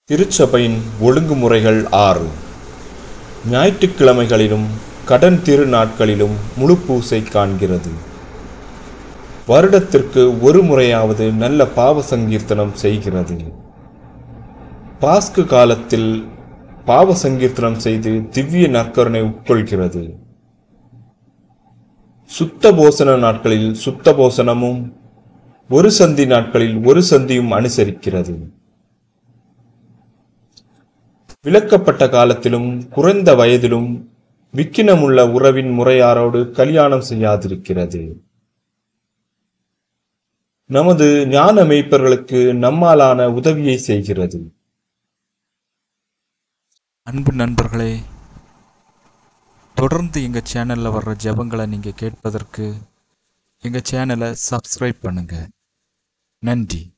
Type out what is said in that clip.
திருச்சபையின் ஒழுங்குமுறைகள் ஆறு ஞாயிற்றுக்கிழமைகளிலும் கடன் திருநாட்களிலும் முழு பூசை காண்கிறது வருடத்திற்கு ஒரு முறையாவது நல்ல பாவ சங்கீர்த்தனம் செய்கிறது பாஸ்கு காலத்தில் பாவ சங்கீர்த்தனம் செய்து திவ்ய நற்கருணை உட்கொள்கிறது சுத்த போசன நாட்களில் சுத்த போசனமும் ஒரு சந்தி நாட்களில் ஒரு சந்தியும் அனுசரிக்கிறது விலக்கப்பட்ட காலத்திலும் குறைந்த வயதிலும் விக்கினமுள்ள உறவின் முறையாரோடு கல்யாணம் செய்யாதிருக்கிறது நமது ஞான மெய்ப்பர்களுக்கு நம்மாலான உதவியை செய்கிறது அன்பு நண்பர்களே தொடர்ந்து எங்கள் சேனலில் வர்ற ஜெபங்களை நீங்கள் கேட்பதற்கு எங்கள் சேனலை சப்ஸ்கிரைப் பண்ணுங்கள் நன்றி